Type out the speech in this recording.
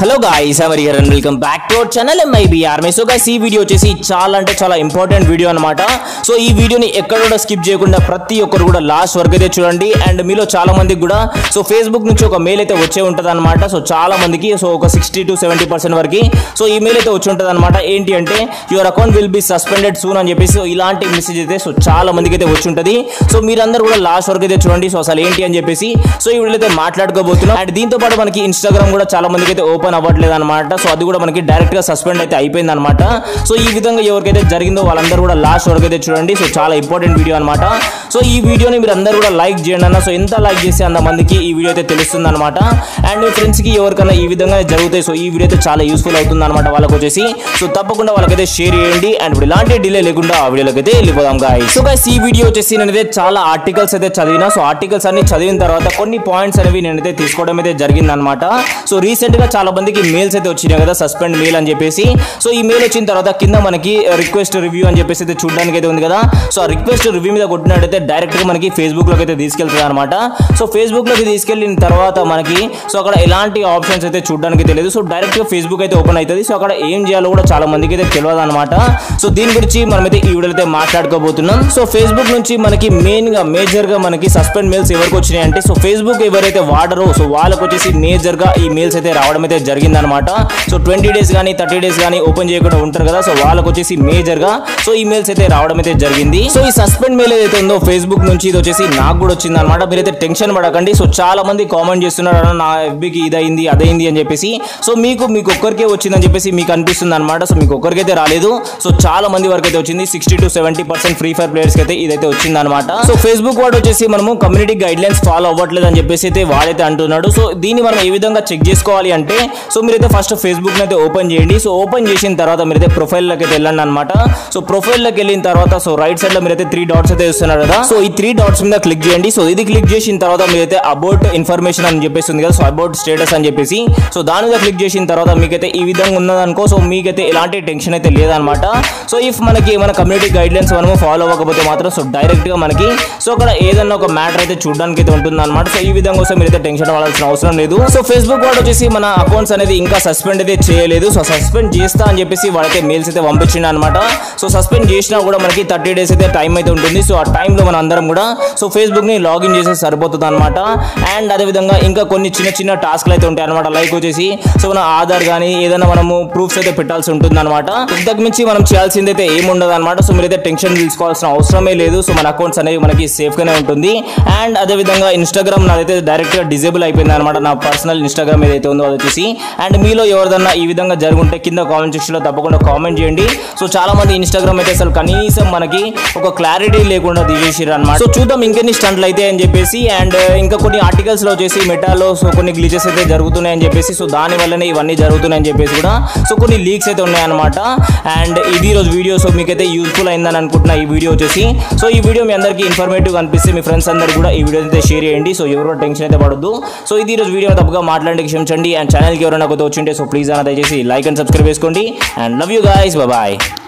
hello guys ever here and welcome back to our channel MIB army so guys ఈ video వచ్చేసి చాలా అంటే చాలా ఇంపార్టెంట్ వీడియో అనమాట సో ఈ వీడియోని ఎక్కడ కూడా స్కిప్ చేయకుండా ప్రతి ఒక్కరు కూడా లాస్ట్ వరకు అయితే చూడండి అండ్ మీలో చాలా మందికి కూడా సో ఫేస్బుక్ నుంచి ఒక మెయిల్ అయితే వచ్చే ఉంటుంది అనమాట సో చాలా మందికి సో ఒక సిక్స్టీ టు సెవెంటీ పర్సెంట్ వరకు సో ఈ మెయిల్ అయితే వచ్చి ఉంటుంది అనమాట ఏంటి అంటే your account will be suspended soon అని చెప్పేసి సో ఇలాంటి మెసేజ్ అయితే సో చాలా మందికి అయితే వచ్చి ఉంటుంది సో మీరందరూ కూడా లాస్ట్ వరకు అయితే చూడండి సో అసలు ఏంటి అని చెప్పేసి సో ఈ వీడియో అయితే మాట్లాడుకోబోతున్నాం అండ్ దీంతో పాటు మనకి ఇన్స్టాగ్రామ్ కూడా చాలా మందికి అయితే ఓపెన్ అవ్వట్లేదు అనమాట సో అది కూడా మనకి డైరెక్ట్ గా సస్పెండ్ అయితే అయిపోయింది అనమాట సో ఈ విధంగా ఎవరికైతే జరిగిందో వాళ్ళందరూ కూడా లాస్ట్ వరకు అయితే చూడండి సో చాలా ఇంపార్టెంట్ వీడియో అనమాట సో ఈ వీడియోని మీరు అందరూ కూడా లైక్ చేయండి అన్న సో ఎంత లైక్ చేస్తే అంత మందికి ఈ వీడియో అయితే తెలుస్తుంది అనమాట అండ్ మీ ఫ్రెండ్స్ కి ఎవరికైనా ఈ విధంగా జరుగుతాయి సో ఈ వీడియో అయితే చాలా యూస్ఫుల్ అవుతుంది అనమాట వాళ్ళకి వచ్చేసి సో తప్పకుండా వాళ్ళకైతే షేర్ చేయండి అండ్ ఇప్పుడు ఇలాంటి డిలే లేకుండా ఆ వీడియోలోకి అయితే వెళ్ళిపోదాం గాయ్ సో గైస్ ఈ వీడియో వచ్చేసి నేనైతే చాలా ఆర్టికల్స్ అయితే చదివిన సో ఆర్టికల్స్ అన్ని చదివిన తర్వాత కొన్ని పాయింట్స్ అనేవి నేనైతే తీసుకోవడం అయితే జరిగింది అనమాట సో రీసెంట్ గా చాలా మందికి మెయిల్స్ అయితే వచ్చినాయి కదా సస్పెండ్ మెయిల్ అని చెప్పేసి సో ఈ మెయిల్ వచ్చిన తర్వాత కింద మనకి రిక్వెస్ట్ రివ్యూ అని చెప్పేసి అయితే చూడడానికి అయితే ఉంది కదా సో ఆ రిక్వెస్ట్ రివ్యూ మీద కొట్టినట్టయితే డైరెక్ట్ గా మనకి ఫేస్బుక్ లోకి అయితే తీసుకెళ్తుంది అనమాట సో ఫేస్బుక్ లోకి తీసుకెళ్ళిన తర్వాత మనకి సో అక్కడ ఎలాంటి ఆప్షన్స్ అయితే చూడడానికి తెలియదు సో డైరెక్ట్ గా ఫేస్బుక్ అయితే ఓపెన్ అవుతుంది సో అక్కడ ఏం చేయాలో కూడా చాలా మందికి అయితే తెలియదు అనమాట సో దీని గురించి మనమైతే ఈ వీడియోలో అయితే మాట్లాడుకోబోతున్నాం సో ఫేస్బుక్ నుంచి మనకి మెయిన్ గా మేజర్ గా మనకి సస్పెండ్ మెయిల్స్ ఎవరికి వచ్చినాయి అంటే సో ఫేస్బుక్ ఎవరైతే వాడరో సో వాళ్ళకి వచ్చేసి మేజర్ గా ఈ మెయిల్స్ అయితే రావడం అయితే జరిగింది అనమాట సో ట్వంటీ డేస్ కానీ థర్టీ డేస్ కానీ ఓపెన్ చేయకుండా ఉంటారు కదా సో వాళ్ళకి వచ్చేసి మేజర్ గా సో ఈ మెయిల్స్ అయితే రావడం అయితే జరిగింది సో ఈ సస్పెండ్ మెయిల్ ఏదైతే ఉందో ఫేస్బుక్ నుంచి ఇది వచ్చేసి నాకు కూడా వచ్చింది అనమాట మీరైతే టెన్షన్ పడకండి సో చాలా మంది కామెంట్ చేస్తున్నారు "అన్న, నా ఎఫ్బికి ఇదైంది అదైంది అని చెప్పేసి సో మీకు మీకు ఒక్కరికే వచ్చిందని చెప్పేసి మీకు అనిపిస్తుంది అనమాట సో మీకు ఒక్కరికైతే రాలేదు సో చాలా మంది వరకు అయితే వచ్చింది sixty to seventy percent free fire players అయితే ఇదైతే వచ్చింది అనమాట సో ఫేస్బుక్ వాడు వచ్చేసి మనము కమ్యూనిటీ గైడ్ లైన్స్ ఫాలో అవ్వట్లేదు అని చెప్పేసి అయితే వాడైతే అంటున్నాడు సో దీన్ని మనం ఏ విధంగా చెక్ చేసుకోవాలి అంటే సో మీరైతే ఫస్ట్ ఫేస్బుక్ అయితే ఓపెన్ చేయండి సో ఓపెన్ చేసిన తర్వాత మీరైతే ప్రొఫైల్ లోకి అయితే వెళ్ళండి అనమాట సో ప్రొఫైల్ లోకి వెళ్ళిన తర్వాత సో రైట్ సైడ్ లో మీరైతే త్రీ డాట్స్ అయితే ఇస్తున్నారు కదా సో ఈ త్రీ డాట్స్ మీద క్లిక్ చేయండి సో ఇది క్లిక్ చేసిన తర్వాత మీరైతే అబౌట్ ఇన్ఫర్మేషన్ అని చెప్పేసి ఉంది కదా సో అబౌట్ స్టేటస్ అని చెప్పేసి సో దాని మీద క్లిక్ చేసిన తర్వాత మీకైతే ఈ విధంగా ఉన్నదనుకో సో మీకైతే ఎలాంటి టెన్షన్ అయితే లేదనమాట సో ఇఫ్ మనకి ఏమైనా కమ్యూనిటీ గైడ్ లైన్స్ మనము ఫాలో అవ్వకపోతే మాత్రం సో డైరెక్ట్ గా మనకి సో అక్కడ ఏదన్నా ఒక మ్యాటర్ అయితే చూడడానికి అయితే ఉంటుంది అనమాట సో ఈ విధంగా వస్తే మీరైతే టెన్షన్ పడాల్సిన అవసరం లేదు సో ఫేస్బుక్ వాడు వచ్చేసి మన అకౌంట్స్ అనేది ఇంకా సస్పెండ్ అయితే చేయలేదు సో సస్పెండ్ చేస్తా అని చెప్పేసి వాడైతే మెయిల్స్ అయితే పంపించిండు అనమాట సో సస్పెండ్ చేసినా కూడా మనకి థర్టీ డేస్ అయితే టైం అయితే ఉంటుంది సో ఆ టైంలో మన అందరం కూడా సో ఫేస్బుక్ ని లాగిన్ చేస్తే సరిపోతుంది అనమాట అండ్ అదేవిధంగా ఇంకా కొన్ని చిన్న చిన్న టాస్క్లు అయితే ఉంటాయి అనమాట లైక్ వచ్చేసి సో మన ఆధార్ కానీ ఏదైనా మనము ప్రూఫ్స్ అయితే పెట్టాల్సి ఉంటుంది అనమాట ఇంతకు మించి మనం చేయాల్సింది అయితే ఏమి ఉండదు అనమాట సో మీరైతే టెన్షన్ తీసుకోవాల్సిన అవసరమే లేదు సో మన అకౌంట్స్ అనేవి మనకి సేఫ్ గానే ఉంటుంది అండ్ అదేవిధంగా ఇన్స్టాగ్రామ్ నాదైతే డైరెక్ట్ గా డిజేబుల్ అయిపోయింది అనమాట నా పర్సనల్ ఇన్స్టాగ్రామ్ ఏదైతే ఉందో అది వచ్చేసి అండ్ మీలో ఎవరిదన్నా ఈ విధంగా జరుగుంటే కింద కామెంట్ సెక్షన్ లో తప్పకుండా కామెంట్ చేయండి సో చాలా మంది ఇన్స్టాగ్రామ్ అయితే అసలు కనీసం మనకి ఒక క్లారిటీ లేకుండా తీసేసారు అనమాట సో చూద్దాం ఇంకెన్ని స్టంట్లు అయితే అని చెప్పేసి అండ్ ఇంకా కొన్ని ఆర్టికల్స్ లో వచ్చేసి మెటాలో సో కొన్ని గ్లిచెస్ అయితే జరుగుతున్నాయని చెప్పేసి సో దాని వల్లనే ఇవన్నీ జరుగుతున్నాయని చెప్పేసి కూడా సో కొన్ని లీక్స్ అయితే ఉన్నాయన్నమాట అండ్ ఇది ఈ రోజు వీడియో సో మీకైతే యూస్ఫుల్ అయిందని అనుకుంటున్నా ఈ వీడియో వచ్చేసి సో ఈ వీడియో మీ అందరికీ ఇన్ఫర్మేటివ్ అనిపిస్తే మీ ఫ్రెండ్స్ అందరికీ కూడా ఈ వీడియో అయితే షేర్ చేయండి సో ఎవరు టెన్షన్ అయితే పడద్దు సో ఇది ఈ రోజు వీడియో తప్పుగా మాట్లాడి క్షమించండి అండ్ ఛానల్కి ఎవరైనా కొత్త వచ్చింటే సో ప్లీజ్ అన్న దయచేసి లైక్ అండ్ సబ్స్క్రైబ్ చేసుకోండి and love you guys bye